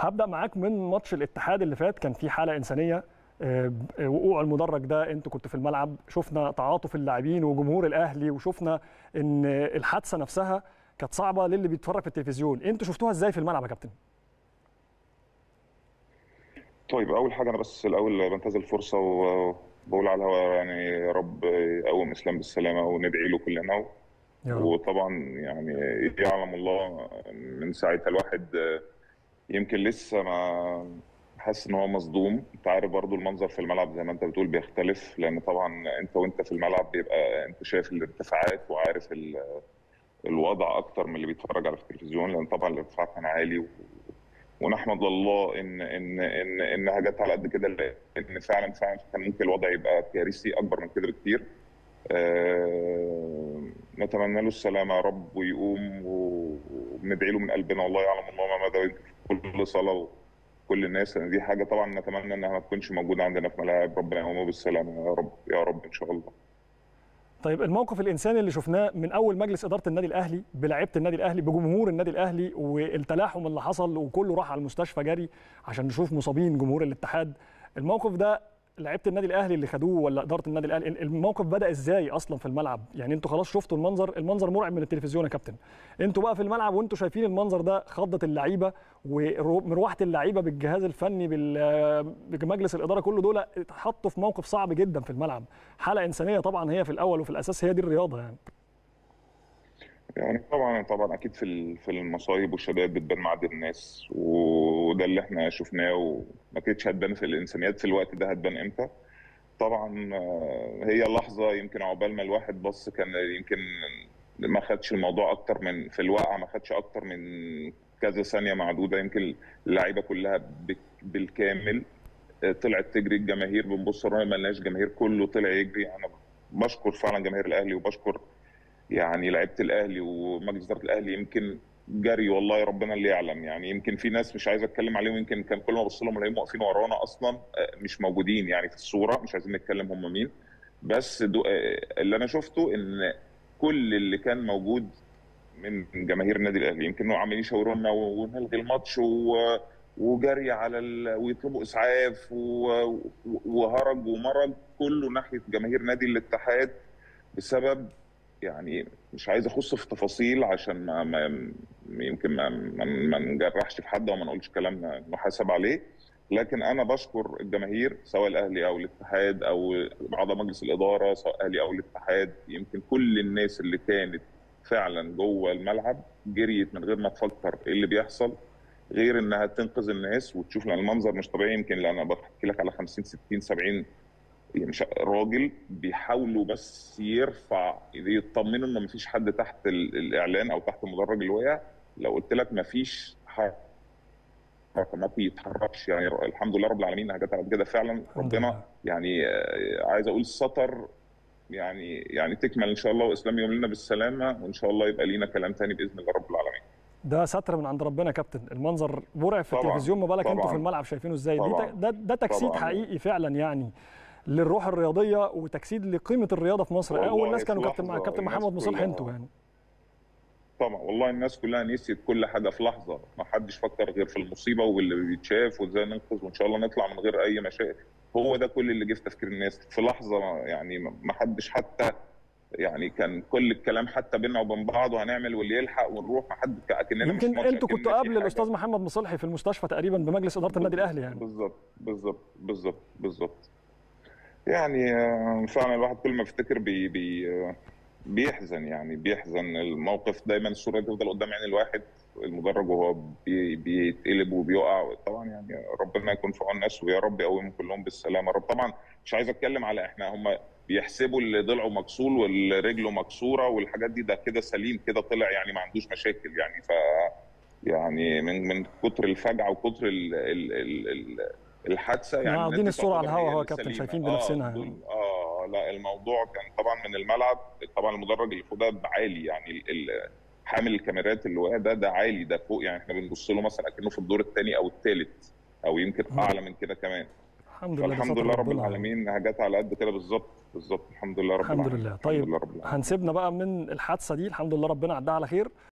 هبدا معاك من ماتش الاتحاد اللي فات كان في حاله انسانيه آه، وقوع المدرج ده انتوا كنتوا في الملعب شفنا تعاطف اللاعبين وجمهور الاهلي وشفنا ان الحادثه نفسها كانت صعبه للي بيتفرج في التلفزيون انتوا شفتوها ازاي في الملعب يا كابتن طيب اول حاجه انا بس الاول بنتهز الفرصه وبقول على الهواء يعني يا رب يقوم اسلام بالسلامه وندعي له كلنا يا رب. وطبعا يعني يعلم الله من ساعتها الواحد يمكن لسه ما حاسس ان هو مصدوم انت عارف برضو المنظر في الملعب زي ما انت بتقول بيختلف لان طبعا انت وانت في الملعب بيبقى انت شايف الارتفاعات وعارف ال- الوضع اكتر من اللي بيتفرج على التلفزيون لان طبعا الارتفاع كان عالي و... ونحمد الله ان ان ان انها جت على قد كده لان فعلا فعلا كان ممكن الوضع يبقى كارثي اكبر من كده بكتير آه، نتمنى له السلامه يا رب ويقوم و- وبندعي له من قلبنا والله يعلم الله ما مدى يمكن في كل صلاه وكل الناس لان دي حاجه طبعا نتمنى انها ما تكونش موجوده عندنا في ملاعب ربنا يقومه بالسلامه يا رب يا رب ان شاء الله طيب الموقف الانساني اللي شفناه من اول مجلس اداره النادي الاهلي بلاعيبه النادي الاهلي بجمهور النادي الاهلي والتلاحم اللي حصل وكله راح على المستشفى جري عشان نشوف مصابين جمهور الاتحاد الموقف ده لعيبه النادي الاهلي اللي خدوه ولا اداره النادي الاهلي الموقف بدا ازاي اصلا في الملعب يعني انتوا خلاص شفتوا المنظر المنظر مرعب من التلفزيون يا كابتن انتوا بقى في الملعب وانتوا شايفين المنظر ده خضه اللعيبه ومروحه اللعيبه بالجهاز الفني بال- بمجلس الاداره كله دول اتحطوا في موقف صعب جدا في الملعب حاله انسانيه طبعا هي في الاول وفي الاساس هي دي الرياضه يعني يعني طبعا طبعا اكيد في ال- في المصايب والشدائد بتبان معدن الناس وده اللي احنا شفناه وما كانتش هتبان في الانسانيات في الوقت ده هتبان امتى طبعا آه، هي اللحظه يمكن عقبال ما الواحد بص كان يمكن ما خدش الموضوع اكتر من في الواقع ما خدش اكتر من كذا ثانيه معدوده يمكن اللعيبه كلها بك- بالكامل آه، طلعت تجري الجماهير بنبص ورانا ما لناش جماهير كله طلع يجري انا بشكر فعلا جماهير الاهلي وبشكر يعني لعيبه الاهلي ومجلس اداره الاهلي يمكن جري والله ربنا اللي يعلم يعني يمكن في ناس مش عايز اتكلم عليهم يمكن كان كل ما ابص لهم الاقيهم واقفين ورانا اصلا آه، مش موجودين يعني في الصوره مش عايزين نتكلم هم مين بس دو آه، اللي انا شفته ان كل اللي كان موجود من جماهير النادي الاهلي يمكن عمالين يشاوروا لنا ونلغي الماتش و وجري على ال... ويطلبوا اسعاف و... و- وهرج ومرج كله ناحيه جماهير نادي الاتحاد بسبب يعني مش عايز اخص في تفاصيل عشان ما, ما يمكن ما, ما, ما نجرحش في حد وما نقولش كلام محاسب عليه لكن انا بشكر الجماهير سواء الاهلي او الاتحاد او اعضاء مجلس الاداره سواء اهلي او الاتحاد يمكن كل الناس اللي كانت فعلا جوه الملعب جريت من غير ما تفكر ايه اللي بيحصل غير انها تنقذ الناس وتشوف لان المنظر مش طبيعي يمكن لان انا بحكي لك على 50 60 70 مش راجل بيحاولوا بس يرفع يطمنوا ان مفيش حد تحت ال- الاعلان او تحت المدرج اللي وقع لو قلت لك مفيش حد ما بيتحركش يعني الحمد لله رب العالمين انها جت على كده فعلا الحمد ربنا لله. يعني آه، عايز اقول سطر يعني يعني تكمل ان شاء الله واسلام يوم لنا بالسلامه وان شاء الله يبقى لينا كلام تاني باذن الله رب العالمين ده ستر من عند ربنا يا كابتن المنظر مرعب في طبعاً، التلفزيون ما بالك انتوا طبعاً. في الملعب شايفينه ازاي دي طبعاً. ت- ده ده تجسيد طبعاً. حقيقي فعلا يعني للروح الرياضيه وتجسيد لقيمه الرياضه في مصر والله اول ناس كانوا في كابتن مع لحظة كابتن الناس محمد مصالح كلها- انتوا يعني طبعا والله الناس كلها نسيت كل حاجه في لحظه ما حدش فكر غير في المصيبه واللي بيتشاف وازاي ننقذ وان شاء الله نطلع من غير اي مشاكل هو ده كل اللي جه في تفكير الناس في لحظه يعني ما حدش حتى يعني كان كل الكلام حتى بينا وبين بعض وهنعمل واللي يلحق ونروح ما حد اكننا مش يمكن ماتش، انتوا أكننا كنتوا في قبل حاجة. الاستاذ محمد مصلحي في المستشفى تقريبا بمجلس اداره النادي الاهلي يعني بالظبط بالظبط بالظبط بالظبط يعني آه، فعلا الواحد كل ما بيفتكر بي بي آه، بيحزن يعني بيحزن الموقف دايما الصوره دي تفضل قدام عين الواحد المدرج وهو بي بيتقلب وبيقع طبعا يعني ربنا يكون في عون الناس ويا رب يقومهم كلهم بالسلامه رب طبعا مش عايز اتكلم على احنا هم بيحسبوا اللي ضلعه مكسور واللي رجله مكسوره والحاجات دي ده كده سليم كده طلع يعني ما عندوش مشاكل يعني ف يعني من من كتر الفجعه وكتر ال ال ال ال الحادثه يعني عارضين الناس دي الصورة على تعتبر الهوا هي أهو يا اللي كابتن، سليمة. شايفين آه، بنفسنا دول- يعني. اه لا الموضوع كان طبعا من الملعب طبعا المدرج اللي فوق ده عالي يعني ال- ال- حامل الكاميرات اللي واقع ده ده عالي ده فوق يعني احنا بنبص له مثلا اكنه في الدور الثاني او الثالث او يمكن مم. اعلى من كده كمان الحمد لله ده فالحمد ستر لله رب ربنا. العالمين انها جت على قد كده بالظبط بالظبط الحمد لله رب الحمد العالمين لله طيب الحمد لله رب العالمين هنسيبنا بقى من الحادثه دي الحمد لله ربنا عدها على خير